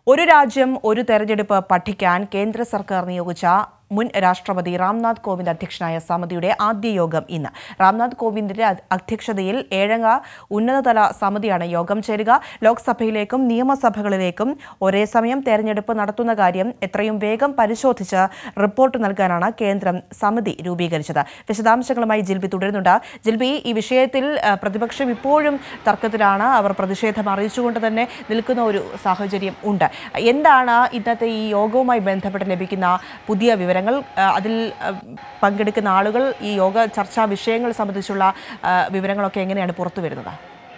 ഒരു രാജ്യം ഒരു തെരഞ്ഞെടുപ്പ് പഠിക്കാൻ കേന്ദ്ര സർക്കാർ നിയോഗിച്ച മുൻ രാഷ്ട്രപതി രാംനാഥ് കോവിന്ദ് അധ്യക്ഷനായ സമിതിയുടെ ആദ്യ യോഗം ഇന്ന് രാംനാഥ് കോവിന്ദിന്റെ അധ്- അധ്യക്ഷതയിൽ ഏഴംഗ ഉന്നതതല സമിതിയാണ് യോഗം ചേരുക ലോക്സഭയിലേക്കും നിയമസഭകളിലേക്കും ഒരേ സമയം തെരഞ്ഞെടുപ്പ് നടത്തുന്ന കാര്യം എത്രയും വേഗം പരിശോധിച്ച് റിപ്പോർട്ട് നൽകാനാണ് കേന്ദ്രം സമിതി രൂപീകരിച്ചത് വിശദാംശങ്ങളുമായി ജിൽബി തുടരുന്നുണ്ട് ജിൽബി ഈ വിഷയത്തിൽ ആ, പ്രതിപക്ഷം ഇപ്പോഴും തർക്കത്തിലാണ് അവർ പ്രതിഷേധം അറിയിച്ചുകൊണ്ട് തന്നെ നിൽക്കുന്ന ഒരു സാഹചര്യം ഉണ്ട് എന്താണ് ഇന്നത്തെ ഈ യോഗവുമായി ബന്ധപ്പെട്ട് ലഭിക്കുന്ന പുതിയ വിവരങ്ങൾ ആ, അതിൽ ആ, പങ്കെടുക്കുന്ന ആളുകൾ ഈ യോഗ ചർച്ചാ വിഷയങ്ങൾ സംബന്ധിച്ചുള്ള ആ, വിവരങ്ങളൊക്കെ എങ്ങനെയാണ് പുറത്തു വരുന്നത്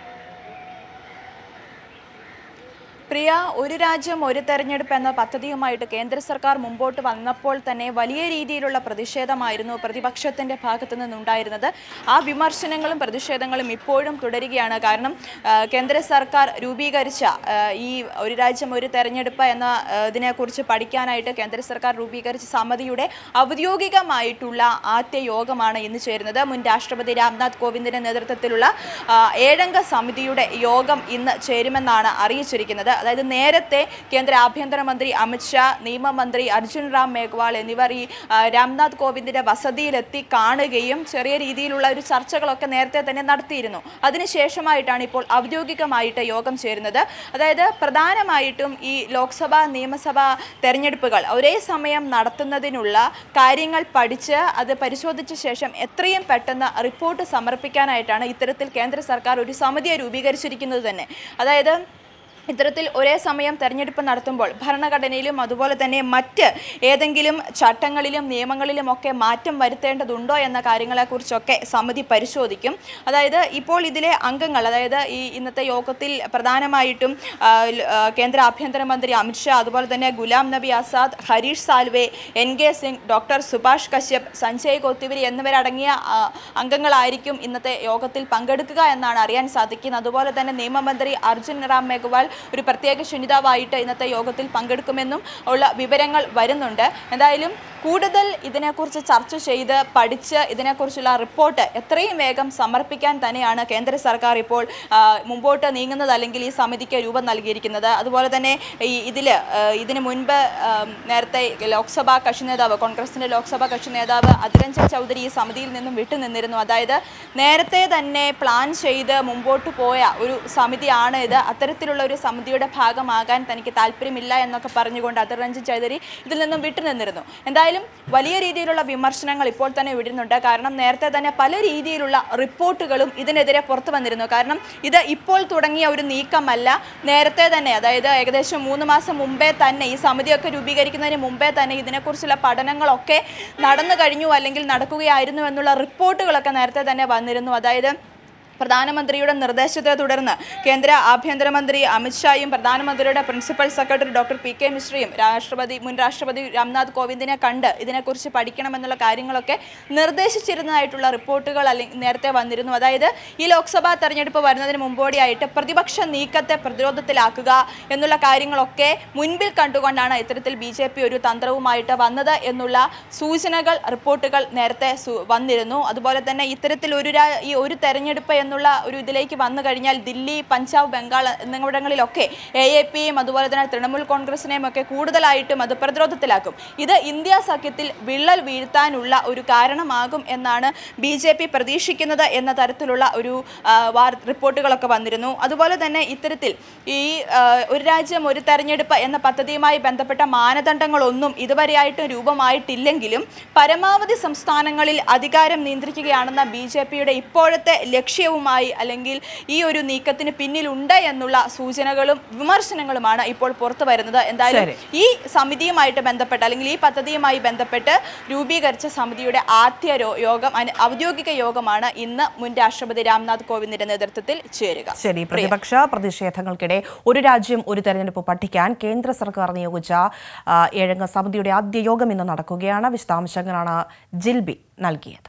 പ്രിയ ഒരു രാജ്യം ഒരു തെരഞ്ഞെടുപ്പ് എന്ന പദ്ധതിയുമായിട്ട് കേന്ദ്ര സർക്കാർ മുമ്പോട്ട് വന്നപ്പോൾ തന്നെ വലിയ രീതിയിലുള്ള പ്രതിഷേധമായിരുന്നു പ്രതിപക്ഷത്തിന്റെ ഭാഗത്തു നിന്നുണ്ടായിരുന്നത് ആ വിമർശനങ്ങളും പ്രതിഷേധങ്ങളും ഇപ്പോഴും തുടരുകയാണ് കാരണം ആ, കേന്ദ്ര സർക്കാർ രൂപീകരിച്ച ആ, ഈ ഒരു രാജ്യം ഒരു തെരഞ്ഞെടുപ്പ് എന്ന ആ, ഇതിനെക്കുറിച്ച് പഠിക്കാനായിട്ട് കേന്ദ്ര സർക്കാർ രൂപീകരിച്ച സമിതിയുടെ ഔദ്യോഗികമായിട്ടുള്ള ആദ്യ യോഗമാണ് ഇന്ന് ചേരുന്നത് മുൻ രാഷ്ട്രപതി രാംനാഥ് കോവിന്ദിന്റെ നേതൃത്വത്തിലുള്ള ആ, ഏഴംഗ സമിതിയുടെ യോഗം ഇന്ന് ചേരുമെന്നാണ് അറിയിച്ചിരിക്കുന്നത് അതായത് നേരത്തെ കേന്ദ്ര ആഭ്യന്തരമന്ത്രി അമിത്ഷാ നിയമമന്ത്രി അർജുൻ റാം മേഘ്വാൾ എന്നിവർ ഈ ആ, രാംനാഥ് കോവിന്ദിന്റെ വസതിയിലെത്തി കാണുകയും ചെറിയ രീതിയിലുള്ള ഒരു ചർച്ചകളൊക്കെ നേരത്തെ തന്നെ നടത്തിയിരുന്നു അതിനുശേഷമായിട്ടാണ് ഇപ്പോൾ ഔദ്യോഗികമായിട്ട് യോഗം ചേരുന്നത് അതായത് പ്രധാനമായിട്ടും ഈ ലോക്സഭ നിയമസഭ തെരഞ്ഞെടുപ്പുകൾ ഒരേ സമയം നടത്തുന്നതിനുള്ള കാര്യങ്ങൾ പഠിച്ച് അത് പരിശോധിച്ച ശേഷം എത്രയും പെട്ടെന്ന് റിപ്പോർട്ട് സമർപ്പിക്കാനായിട്ടാണ് ഇത്തരത്തിൽ കേന്ദ്ര സർക്കാർ ഒരു സമിതിയെ രൂപീകരിച്ചിരിക്കുന്നത് തന്നെ അതായത് ഇത്തരത്തിൽ ഒരേ സമയം തെരഞ്ഞെടുപ്പ് നടത്തുമ്പോൾ ഭരണഘടനയിലും അതുപോലെ തന്നെ മറ്റ് ഏതെങ്കിലും ചട്ടങ്ങളിലും നിയമങ്ങളിലും ഒക്കെ മാറ്റം വരുത്തേണ്ടതുണ്ടോ എന്ന കാര്യങ്ങളെക്കുറിച്ചൊക്കെ സമിതി പരിശോധിക്കും അതായത് ഇപ്പോൾ ഇതിലെ അംഗങ്ങൾ അതായത് ഈ ഇന്നത്തെ യോഗത്തിൽ പ്രധാനമായിട്ടും ആ, ല- ആ, കേന്ദ്ര ആഭ്യന്തരമന്ത്രി അമിത്ഷാ അതുപോലെ തന്നെ Ghulam Nabi Azad Harish Salve N K Singh doctor Subhash Kashyap Sanjay Kothari എന്നിവരടങ്ങിയ ആ, അംഗങ്ങളായിരിക്കും ഇന്നത്തെ യോഗത്തിൽ പങ്കെടുക്കുക എന്നാണ് അറിയാൻ സാധിക്കുന്നത് അതുപോലെ തന്നെ നിയമമന്ത്രി അർജുൻ റാം മേഘ്വാൾ ഒരു പ്രത്യേക ക്ഷണിതാവായിട്ട് ഇന്നത്തെ യോഗത്തിൽ പങ്കെടുക്കുമെന്നും ഉള്ള വിവരങ്ങൾ വരുന്നുണ്ട് എന്തായാലും കൂടുതൽ ഇതിനെക്കുറിച്ച് ചർച്ച ചെയ്ത് പഠിച്ച് ഇതിനെക്കുറിച്ചുള്ള റിപ്പോർട്ട് എത്രയും വേഗം സമർപ്പിക്കാൻ തന്നെയാണ് കേന്ദ്ര സർക്കാർ ഇപ്പോൾ ആ, മുമ്പോട്ട് നീങ്ങുന്നത് അല്ലെങ്കിൽ ഈ സമിതിക്ക് രൂപം നൽകിയിരിക്കുന്നത് അതുപോലെ തന്നെ ഈ ഇതിൽ ഇതിനു മുൻപ് ആ, നേരത്തെ ലോക്സഭാ കക്ഷി നേതാവ് കോൺഗ്രസിന്റെ ലോക്സഭാ കക്ഷി നേതാവ് അതിരഞ്ജൻ ചൗധരി ഈ സമിതിയിൽ നിന്നും വിട്ടുനിന്നിരുന്നു അതായത് നേരത്തെ തന്നെ പ്ലാൻ ചെയ്ത് മുമ്പോട്ട് പോയ ഒരു സമിതിയാണ് ഇത് അത്തരത്തിലുള്ള ഒരു സമിതിയുടെ ഭാഗമാകാൻ തനിക്ക് താല്പര്യമില്ല എന്നൊക്കെ പറഞ്ഞുകൊണ്ട് അതിർ രഞ്ജൻ ചൗധരി ഇതിൽ നിന്നും വിട്ടുനിന്നിരുന്നു എന്തായാലും വലിയ രീതിയിലുള്ള വിമർശനങ്ങൾ ഇപ്പോൾ തന്നെ വിടുന്നുണ്ട് കാരണം നേരത്തെ തന്നെ പല രീതിയിലുള്ള റിപ്പോർട്ടുകളും ഇതിനെതിരെ പുറത്തു വന്നിരുന്നു കാരണം ഇത് ഇപ്പോൾ തുടങ്ങിയ ഒരു നീക്കമല്ല നേരത്തെ തന്നെ അതായത് ഏകദേശം മൂന്ന് മാസം മുമ്പേ തന്നെ ഈ സമിതിയൊക്കെ രൂപീകരിക്കുന്നതിന് മുമ്പേ തന്നെ ഇതിനെക്കുറിച്ചുള്ള പഠനങ്ങളൊക്കെ നടന്നു കഴിഞ്ഞു അല്ലെങ്കിൽ നടക്കുകയായിരുന്നു എന്നുള്ള റിപ്പോർട്ടുകളൊക്കെ നേരത്തെ തന്നെ വന്നിരുന്നു അതായത് പ്രധാനമന്ത്രിയുടെ നിർദ്ദേശത്തെ തുടർന്ന് കേന്ദ്ര ആഭ്യന്തരമന്ത്രി അമിത്ഷായും പ്രധാനമന്ത്രിയുടെ principal secretary doctor P K മിശ്രയും രാഷ്ട്രപതി മുൻ രാഷ്ട്രപതി രാംനാഥ് കോവിന്ദിനെ കണ്ട് ഇതിനെക്കുറിച്ച് പഠിക്കണമെന്നുള്ള കാര്യങ്ങളൊക്കെ നിർദ്ദേശിച്ചിരുന്നതായിട്ടുള്ള റിപ്പോർട്ടുകൾ അല്ലെങ്കിൽ നേരത്തെ വന്നിരുന്നു അതായത് ഈ ലോക്സഭാ തെരഞ്ഞെടുപ്പ് വരുന്നതിന് മുമ്പോടിയായിട്ട് പ്രതിപക്ഷ നീക്കത്തെ പ്രതിരോധത്തിലാക്കുക എന്നുള്ള കാര്യങ്ങളൊക്കെ മുൻപിൽ കണ്ടുകൊണ്ടാണ് ഇത്തരത്തിൽ ബി ജെ പി ഒരു തന്ത്രവുമായിട്ട് വന്നത് എന്നുള്ള സൂചനകൾ റിപ്പോർട്ടുകൾ നേരത്തെ സു- വന്നിരുന്നു അതുപോലെ തന്നെ ഇത്തരത്തിൽ ഒരു രാ- ഈ ഒരു തെരഞ്ഞെടുപ്പ് എന്നുള്ള ഒരു ഇതിലേക്ക് വന്നു കഴിഞ്ഞാൽ ദില്ലി പഞ്ചാബ് ബംഗാൾ എന്നിവിടങ്ങളിലൊക്കെ എ എ പിയും അതുപോലെ തന്നെ തൃണമൂൽ കോൺഗ്രസിനെയും ഒക്കെ കൂടുതലായിട്ടും അത് പ്രതിരോധത്തിലാക്കും ഇത് ഇന്ത്യ സഖ്യത്തിൽ വിള്ളൽ വീഴ്ത്താനുള്ള ഒരു കാരണമാകും എന്നാണ് ബി ജെ പി പ്രതീക്ഷിക്കുന്നത് എന്ന തരത്തിലുള്ള ഒരു ആ, വാർ- റിപ്പോർട്ടുകളൊക്കെ വന്നിരുന്നു അതുപോലെ തന്നെ ഇത്തരത്തിൽ ഈ ആ, ഒരു രാജ്യം ഒരു തെരഞ്ഞെടുപ്പ് എന്ന പദ്ധതിയുമായി ബന്ധപ്പെട്ട മാനദണ്ഡങ്ങളൊന്നും ഇതുവരെയായിട്ടും രൂപമായിട്ടില്ലെങ്കിലും പരമാവധി സംസ്ഥാനങ്ങളിൽ അധികാരം നിയന്ത്രിക്കുകയാണെന്ന ബി ജെ പിയുടെ ഇപ്പോഴത്തെ ലക്ഷ്യവുമായി അല്ലെങ്കിൽ ഈ ഒരു നീക്കത്തിന് പിന്നിലുണ്ട് എന്നുള്ള സൂചനകളും വിമർശനങ്ങളുമാണ് ഇപ്പോൾ പുറത്തു വരുന്നത് എന്തായാലും ശരി. ഈ സമിതിയുമായിട്ട് ബന്ധപ്പെട്ട് അല്ലെങ്കിൽ ഈ പദ്ധതിയുമായി ബന്ധപ്പെട്ട് രൂപീകരിച്ച സമിതിയുടെ ആദ്യ രോ- യോഗം അന- ഔദ്യോഗിക യോഗമാണ് ഇന്ന് മുൻ രാഷ്ട്രപതി രാംനാഥ് കോവിന്ദിന്റെ നേതൃത്വത്തിൽ ചേരുക ശരി പ്രതിപക്ഷ പ്രതിഷേധങ്ങൾക്കിടെ ഒരു രാജ്യം ഒരു തെരഞ്ഞെടുപ്പ് പഠിക്കാൻ കേന്ദ്ര സർക്കാർ നിയോഗിച്ച ആ, ഏഴംഗ സമിതിയുടെ ആദ്യ യോഗം ഇന്ന് നടക്കുകയാണ് വിശദാംശങ്ങളാണ് ജിൽബി നൽകിയത്